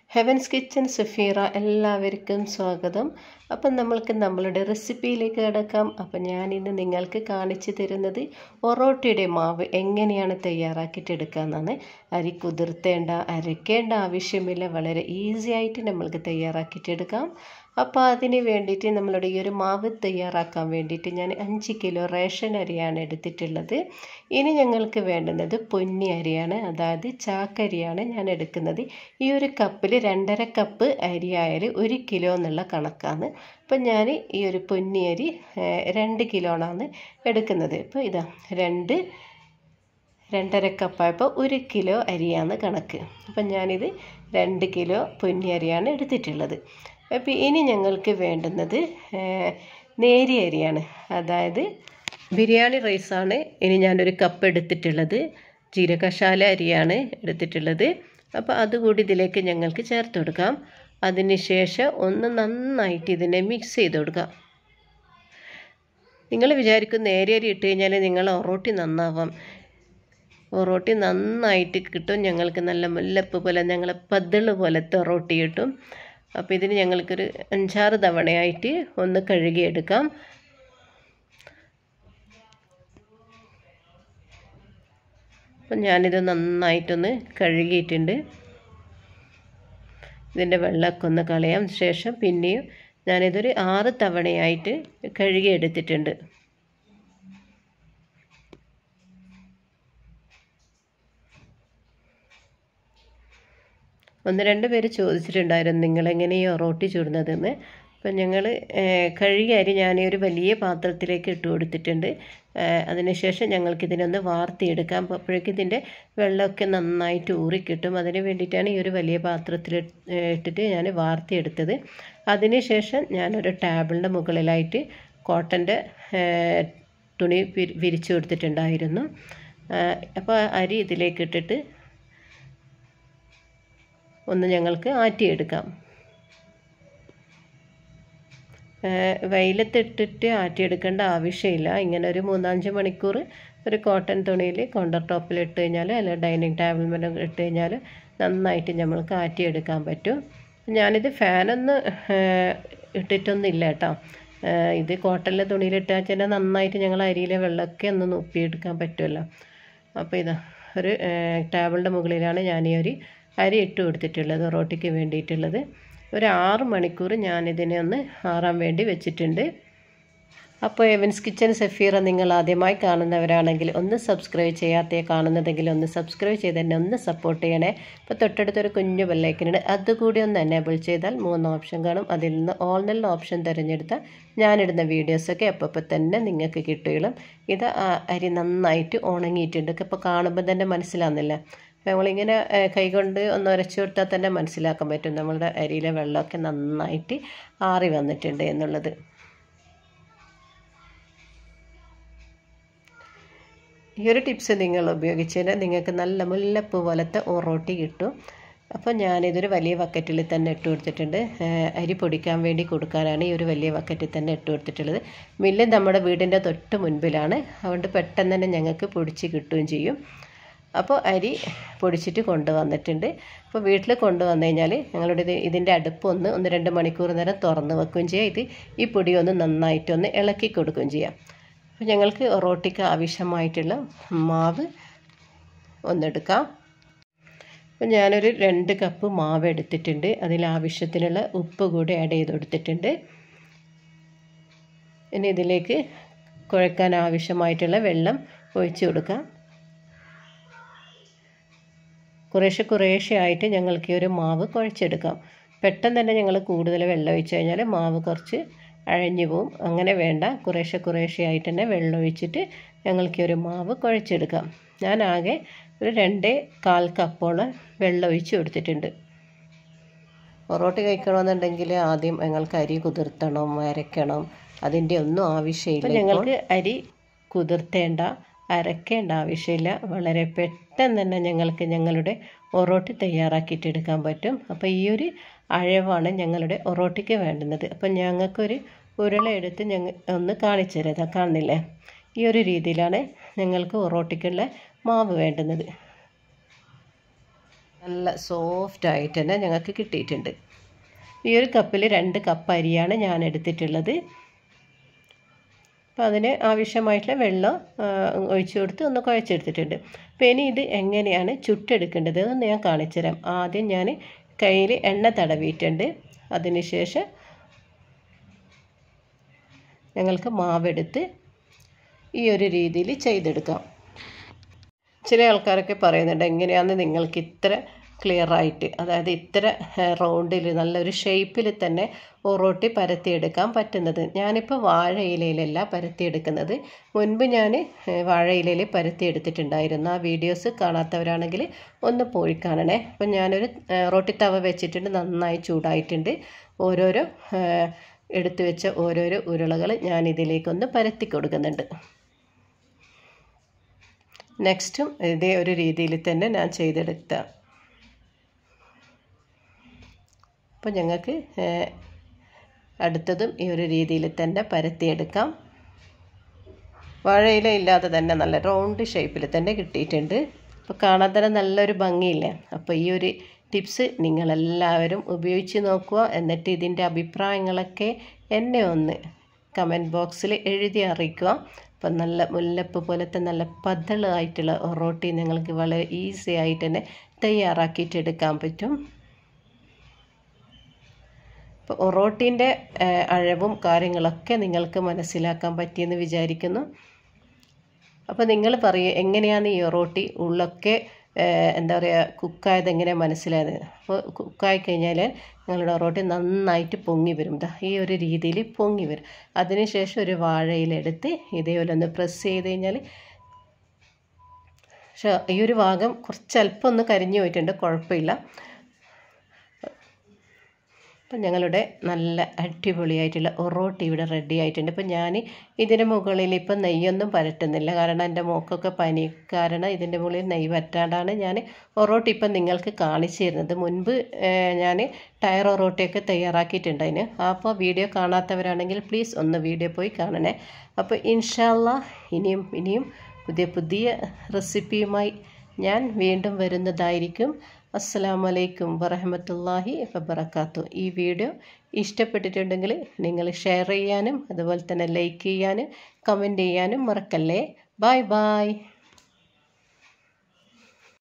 heavens kitchen Safeera എല്ലാവർക്കും സ്വാഗതം അപ്പം നമ്മൾക്ക് നമ്മളുടെ റെസിപ്പിയിലേക്ക് കിടക്കാം അപ്പം ഞാനിന്ന് നിങ്ങൾക്ക് കാണിച്ചു തരുന്നത് ഒറോട്ടിയുടെ മാവ് എങ്ങനെയാണ് തയ്യാറാക്കിയിട്ടെടുക്കാമെന്നാണ് അരി കുതിർത്തേണ്ട അരയ്ക്കേണ്ട ആവശ്യമില്ല വളരെ ഈസി ആയിട്ട് നമ്മൾക്ക് തയ്യാറാക്കിയിട്ടെടുക്കാം അപ്പോൾ അതിന് വേണ്ടിയിട്ട് നമ്മളുടെ ഈ ഒരു മാവ് തയ്യാറാക്കാൻ വേണ്ടിയിട്ട് ഞാൻ അഞ്ച് കിലോ റേഷൻ അരിയാണ് എടുത്തിട്ടുള്ളത് ഇനി ഞങ്ങൾക്ക് വേണ്ടുന്നത് പൊന്നി അരിയാണ് അതായത് ചാക്കരിയാണ് ഞാൻ എടുക്കുന്നത് ഈ ഒരു കപ്പിൽ രണ്ടര കപ്പ് അരി ആയാൽ ഒരു കിലോ എന്നുള്ള കണക്കാണ് അപ്പം ഞാൻ ഈ ഒരു പൊന്നി അരി രണ്ട് കിലോണാണ് എടുക്കുന്നത് ഇപ്പോൾ ഇതാ രണ്ട് രണ്ടര കപ്പായപ്പോൾ ഒരു കിലോ അരിയാണ് കണക്ക് അപ്പം ഞാനിത് രണ്ട് കിലോ പൊന്നി അരിയാണ് എടുത്തിട്ടുള്ളത് അപ്പോൾ ഇനി ഞങ്ങൾക്ക് വേണ്ടുന്നത് നേരിയ അരിയാണ് അതായത് ബിരിയാണി റൈസാണ് ഇനി ഞാനൊരു കപ്പ് എടുത്തിട്ടുള്ളത് ജീരകശാല അരിയാണ് എടുത്തിട്ടുള്ളത് അപ്പോൾ അതുകൂടി ഇതിലേക്ക് ഞങ്ങൾക്ക് ചേർത്ത് കൊടുക്കാം അതിന് ശേഷം ഒന്ന് നന്നായിട്ട് ഇതിനെ മിക്സ് ചെയ്ത് കൊടുക്കാം നിങ്ങൾ വിചാരിക്കും നേരിയ അരി ഇട്ട് കഴിഞ്ഞാൽ നിങ്ങൾ ഒറോട്ടി നന്നാവാം ഒറോട്ടി നന്നായിട്ട് കിട്ടും ഞങ്ങൾക്ക് നല്ല മുല്ലപ്പ് പോലെ ഞങ്ങൾ പതിള് പോലത്തെ ഒറോട്ടി കിട്ടും അപ്പോൾ ഇതിന് ഞങ്ങൾക്കൊരു അഞ്ചാറ് തവണയായിട്ട് ഒന്ന് കഴുകിയെടുക്കാം അപ്പം ഞാനിത് നന്നായിട്ടൊന്ന് കഴുകിയിട്ടുണ്ട് ഇതിൻ്റെ വെള്ളമൊക്കെ ഒന്ന് കളയാം ശേഷം പിന്നെയും ഞാനിതൊരു ആറ് തവണയായിട്ട് കഴുകിയെടുത്തിട്ടുണ്ട് ഒന്ന് രണ്ട് പേര് ചോദിച്ചിട്ടുണ്ടായിരുന്നു നിങ്ങളെങ്ങനെ ഈ ഒറോട്ടി ചുടുന്നതെന്ന് അപ്പം ഞങ്ങൾ കഴുകിയ അരി ഞാൻ ഒരു വലിയ പാത്രത്തിലേക്ക് ഇട്ട് കൊടുത്തിട്ടുണ്ട് അതിനുശേഷം ഞങ്ങൾക്കിതിനൊന്ന് വാർത്തിയെടുക്കാം അപ്പോഴേക്കും ഇതിൻ്റെ വെള്ളമൊക്കെ നന്നായിട്ട് ഊറിക്കിട്ടും അതിന് വേണ്ടിയിട്ടാണ് ഈ ഒരു വലിയ പാത്രത്തിൽ ഇട്ടിട്ട് ഞാൻ വാർത്തിയെടുത്തത് അതിനുശേഷം ഞാനൊരു ടേബിളിൻ്റെ മുകളിലായിട്ട് കോട്ടൻ്റെ തുണി വിരിച്ചു കൊടുത്തിട്ടുണ്ടായിരുന്നു അപ്പോൾ അരി ഇതിലേക്ക് ഇട്ടിട്ട് ഒന്ന് ഞങ്ങൾക്ക് ആറ്റിയെടുക്കാം വെയിലത്തിട്ടിട്ട് ആറ്റിയെടുക്കേണ്ട ആവശ്യമില്ല ഇങ്ങനെ ഒരു മൂന്നാഞ്ച് മണിക്കൂർ ഒരു കോട്ടൺ തുണിയിൽ കൗണ്ടർ ടോപ്പിൽ ഇട്ട് കഴിഞ്ഞാൽ അല്ല ഡൈനിങ് ടേബിൾ മേലെ ഇട്ട് കഴിഞ്ഞാൽ നന്നായിട്ട് നമ്മൾക്ക് ആറ്റിയെടുക്കാൻ പറ്റും ഞാനിത് ഫാനൊന്നും ഇട്ടിട്ടൊന്നുമില്ല കേട്ടോ ഇത് കോട്ടണിലെ തുണിയിലിട്ടാൽ തന്നെ നന്നായിട്ട് ഞങ്ങൾ അരിയിലെ വെള്ളമൊക്കെ ഒന്ന് നൊപ്പിയെടുക്കാൻ പറ്റുമല്ലോ അപ്പോൾ ഇതാ ഒരു ടേബിളിൻ്റെ മുകളിലാണ് ഞാൻ ഈ ഒരു അരി ഇട്ട് കൊടുത്തിട്ടുള്ളത് റോട്ടിക്ക് വേണ്ടിയിട്ടുള്ളത് ഒരു ആറ് മണിക്കൂർ ഞാനിതിനെ ഒന്ന് ആറാൻ വേണ്ടി വെച്ചിട്ടുണ്ട് അപ്പോൾ എവൻസ് കിച്ചൻ സഫീറ നിങ്ങൾ ആദ്യമായി കാണുന്നവരാണെങ്കിൽ ഒന്ന് സബ്സ്ക്രൈബ് ചെയ്യാത്ത കാണുന്നതെങ്കിൽ ഒന്ന് സബ്സ്ക്രൈബ് ചെയ്ത് തന്നെ ഒന്ന് സപ്പോർട്ട് ചെയ്യണേ ഇപ്പോൾ തൊട്ടടുത്തൊരു കുഞ്ഞു ബെല്ലൈക്കനുണ്ട് അതുകൂടി ഒന്ന് എനേബിൾ ചെയ്താൽ മൂന്ന് ഓപ്ഷൻ കാണും അതിൽ നിന്ന് ഓൾ നല്ല ഓപ്ഷൻ തിരഞ്ഞെടുത്താൽ ഞാനിടുന്ന വീഡിയോസൊക്കെ അപ്പോൾ തന്നെ നിങ്ങൾക്ക് കിട്ടുകയുള്ളൂ ഇത് അരി നന്നായിട്ട് ഉണങ്ങിയിട്ടുണ്ട് ഇപ്പോൾ കാണുമ്പോൾ തന്നെ മനസ്സിലാകുന്നില്ല അപ്പോൾ നമ്മളിങ്ങനെ കൈകൊണ്ട് ഒന്ന് ഉരച്ചു കൊടുത്താൽ തന്നെ മനസ്സിലാക്കാൻ പറ്റും നമ്മളുടെ അരിയിലെ വെള്ളമൊക്കെ നന്നായിട്ട് ആറി വന്നിട്ടുണ്ട് എന്നുള്ളത് ഈ ഒരു ടിപ്സ് നിങ്ങൾ ഉപയോഗിച്ചാൽ നിങ്ങൾക്ക് നല്ല മുല്ലപ്പ് പോലത്തെ ഒറോട്ടി കിട്ടും അപ്പോൾ ഞാനിതൊരു വലിയ ബക്കറ്റിൽ തന്നെ ഇട്ട് കൊടുത്തിട്ടുണ്ട് അരി പൊടിക്കാൻ വേണ്ടി കൊടുക്കാനാണ് ഈ ഒരു വലിയ ബക്കറ്റിൽ തന്നെ ഇട്ട് കൊടുത്തിട്ടുള്ളത് മില്ല് നമ്മുടെ വീടിൻ്റെ തൊട്ട് മുൻപിലാണ് അതുകൊണ്ട് പെട്ടെന്ന് തന്നെ ഞങ്ങൾക്ക് പൊടിച്ച് കിട്ടുകയും ചെയ്യും അപ്പോൾ അരി പൊടിച്ചിട്ട് കൊണ്ടുവന്നിട്ടുണ്ട് അപ്പോൾ വീട്ടിൽ കൊണ്ടുവന്നു കഴിഞ്ഞാൽ ഞങ്ങളുടെ ഇത് ഇതിൻ്റെ അടുപ്പ് ഒന്ന് ഒന്ന് രണ്ട് മണിക്കൂർ നേരം തുറന്ന് വെക്കുകയും ചെയ്യാം ഇത് ഈ പൊടി ഒന്ന് നന്നായിട്ടൊന്ന് ഇളക്കി കൊടുക്കുകയും ചെയ്യാം അപ്പോൾ ഞങ്ങൾക്ക് റോട്ടിക്ക് ആവശ്യമായിട്ടുള്ള മാവ് ഒന്നെടുക്കാം അപ്പോൾ ഞാനൊരു രണ്ട് കപ്പ് മാവ് എടുത്തിട്ടുണ്ട് അതിൽ ആവശ്യത്തിനുള്ള ഉപ്പ് കൂടി ആഡ് ചെയ്ത് കൊടുത്തിട്ടുണ്ട് ഇനി ഇതിലേക്ക് കുഴക്കാൻ ആവശ്യമായിട്ടുള്ള വെള്ളം ഒഴിച്ചു കൊടുക്കാം കുറേശ്ശെ കുറേശ്ശെ ആയിട്ട് ഞങ്ങൾക്ക് ഈ ഒരു മാവ് കുഴച്ചെടുക്കാം പെട്ടെന്ന് തന്നെ ഞങ്ങൾ കൂടുതൽ വെള്ളം ഒഴിച്ച് കഴിഞ്ഞാൽ മാവ് കുറച്ച് അഴഞ്ഞു പോവും അങ്ങനെ വേണ്ട കുറേശ്ശെ കുറേശ്ശെ ആയിട്ട് തന്നെ വെള്ളം ഒഴിച്ചിട്ട് ഞങ്ങൾക്ക് ഈ ഒരു മാവ് കുഴച്ചെടുക്കാം ഞാൻ ആകെ ഒരു രണ്ടേ കാൽ കപ്പോളം വെള്ളം ഒഴിച്ച് കൊടുത്തിട്ടുണ്ട് പൊറോട്ട കഴിക്കണമെന്നുണ്ടെങ്കിൽ ആദ്യം ഞങ്ങൾക്ക് അരി കുതിർത്തണം അരയ്ക്കണം അതിൻ്റെ ഒന്നും ആവശ്യമില്ല ഞങ്ങൾക്ക് അരി കുതിർത്തേണ്ട അരക്കേണ്ട ആവശ്യമില്ല വളരെ പെട്ടെന്ന് തന്നെ ഞങ്ങൾക്ക് ഞങ്ങളുടെ ഒറോട്ടി തയ്യാറാക്കിയിട്ടെടുക്കാൻ പറ്റും അപ്പോൾ ഈ ഒരു അഴവാണ് ഞങ്ങളുടെ ഒറോട്ടിക്ക് വേണ്ടുന്നത് അപ്പം ഞങ്ങൾക്കൊരു ഉരുള എടുത്ത് ഞങ്ങൾ ഒന്ന് കാണിച്ചു തരാം കാണുന്നില്ലേ ഈ ഒരു രീതിയിലാണ് ഞങ്ങൾക്ക് ഒറോട്ടിക്കുള്ള മാവ് വേണ്ടുന്നത് നല്ല സോഫ്റ്റ് ആയിട്ട് തന്നെ ഞങ്ങൾക്ക് കിട്ടിയിട്ടുണ്ട് ഈ ഒരു കപ്പിൽ രണ്ട് കപ്പ് അരിയാണ് ഞാൻ എടുത്തിട്ടുള്ളത് അപ്പോൾ അതിന് ആവശ്യമായിട്ടുള്ള വെള്ളം ഒഴിച്ചു കൊടുത്ത് ഒന്ന് കുഴച്ചെടുത്തിട്ടുണ്ട് അപ്പോൾ ഇനി ഇത് എങ്ങനെയാണ് ചുട്ടെടുക്കേണ്ടത് എന്ന് ഞാൻ കാണിച്ചു തരാം ആദ്യം ഞാൻ കയ്യിൽ എണ്ണ തടവിയിട്ടുണ്ട് അതിനുശേഷം ഞങ്ങൾക്ക് മാവെടുത്ത് ഈ ഒരു രീതിയിൽ ചെയ്തെടുക്കാം ചില ആൾക്കാരൊക്കെ പറയുന്നുണ്ട് എങ്ങനെയാണ് നിങ്ങൾക്ക് ഇത്ര ക്ലിയർ ആയിട്ട് അതായത് ഇത്ര റൗണ്ടിൽ നല്ലൊരു ഷേപ്പിൽ തന്നെ ഒറോട്ടി പരത്തിയെടുക്കാൻ പറ്റുന്നത് ഞാനിപ്പോൾ വാഴയിലയിലല്ല പരത്തിയെടുക്കുന്നത് മുൻപ് ഞാൻ വാഴയിലയിൽ പരത്തിയെടുത്തിട്ടുണ്ടായിരുന്നു ആ വീഡിയോസ് കാണാത്തവരാണെങ്കിൽ ഒന്ന് പോയി കാണണേ അപ്പം ഞാനൊരു റൊട്ടി തവ വെച്ചിട്ടുണ്ട് നന്നായി ചൂടായിട്ടുണ്ട് ഓരോരോ എടുത്തു വെച്ച ഓരോരോ ഉരുളകൾ ഞാൻ ഇതിലേക്കൊന്ന് പരത്തി കൊടുക്കുന്നുണ്ട് നെക്സ്റ്റും ഇതേ ഒരു രീതിയിൽ തന്നെ ഞാൻ ചെയ്തെടുത്ത അപ്പോൾ ഞങ്ങൾക്ക് അടുത്തതും ഈ ഒരു രീതിയിൽ തന്നെ പരത്തിയെടുക്കാം വാഴയില ഇല്ലാതെ തന്നെ നല്ല റൗണ്ട് ഷേപ്പിൽ തന്നെ കിട്ടിയിട്ടുണ്ട് അപ്പോൾ കാണാൻ തന്നെ നല്ലൊരു ഭംഗിയില്ലേ അപ്പോൾ ഈ ഒരു ടിപ്സ് നിങ്ങളെല്ലാവരും ഉപയോഗിച്ച് നോക്കുക എന്നിട്ട് ഇതിൻ്റെ അഭിപ്രായങ്ങളൊക്കെ എന്നെ ഒന്ന് കമൻറ്റ് ബോക്സിൽ എഴുതി അറിയിക്കുക അപ്പം നല്ല മുല്ലപ്പ് പോലത്തെ നല്ല പതളായിട്ടുള്ള ഒറോട്ടി നിങ്ങൾക്ക് വളരെ ഈസി ആയിട്ട് തന്നെ തയ്യാറാക്കിയിട്ടെടുക്കാൻ പറ്റും അപ്പോൾ ഒറോട്ടീൻ്റെ അഴവും കാര്യങ്ങളൊക്കെ നിങ്ങൾക്ക് മനസ്സിലാക്കാൻ പറ്റിയെന്ന് വിചാരിക്കുന്നു അപ്പോൾ നിങ്ങൾ പറയൂ എങ്ങനെയാണ് ഈ ഒറോട്ടി ഉള്ളൊക്കെ എന്താ പറയുക കുക്കായത് എങ്ങനെ മനസ്സിലായത് അപ്പോൾ കുക്കായി കഴിഞ്ഞാൽ നിങ്ങളുടെ ഒറോട്ടി നന്നായിട്ട് പൊങ്ങി വരും ദാ ഈ ഒരു രീതിയിൽ പൊങ്ങി വരും അതിനുശേഷം ഒരു വാഴയിലെടുത്ത് ഇതേപോലെ ഒന്ന് പ്രസ് ചെയ്ത് കഴിഞ്ഞാൽ പക്ഷേ ഈ ഒരു ഭാഗം കുറച്ച് അല്പം ഒന്ന് കരിഞ്ഞു പോയിട്ടുണ്ട് കുഴപ്പമില്ല അപ്പം ഞങ്ങളുടെ നല്ല അടിപൊളിയായിട്ടുള്ള ഒറോട്ടി ഇവിടെ റെഡി ആയിട്ടുണ്ട് ഇപ്പം ഞാൻ ഇതിന് മുകളിൽ ഇപ്പം നെയ്യൊന്നും പരട്ടുന്നില്ല കാരണം എൻ്റെ മോക്കൊക്കെ പനി കാരണം ഇതിൻ്റെ മുകളിൽ നെയ്യ് പറ്റാണ്ടാണ് ഞാൻ ഒറോട്ടി ഇപ്പം നിങ്ങൾക്ക് കാണിച്ചു തരുന്നത് മുൻപ് ഞാൻ ടയർ ഒറോട്ടിയൊക്കെ തയ്യാറാക്കിയിട്ടുണ്ട് അതിന് അപ്പോൾ വീഡിയോ കാണാത്തവരാണെങ്കിൽ പ്ലീസ് ഒന്ന് വീഡിയോ പോയി കാണണേ അപ്പോൾ ഇൻഷാല്ല ഇനിയും ഇനിയും പുതിയ പുതിയ റെസിപ്പിയുമായി ഞാൻ വീണ്ടും വരുന്നതായിരിക്കും അസ്സാം വലൈക്കും വറഹമത്തല്ലാഹി വബർക്കാത്തു ഈ വീഡിയോ ഇഷ്ടപ്പെട്ടിട്ടുണ്ടെങ്കിൽ നിങ്ങൾ ഷെയർ ചെയ്യാനും അതുപോലെ തന്നെ ലൈക്ക് ചെയ്യാനും കമൻറ്റ് ചെയ്യാനും മറക്കല്ലേ ബായ് ബായ്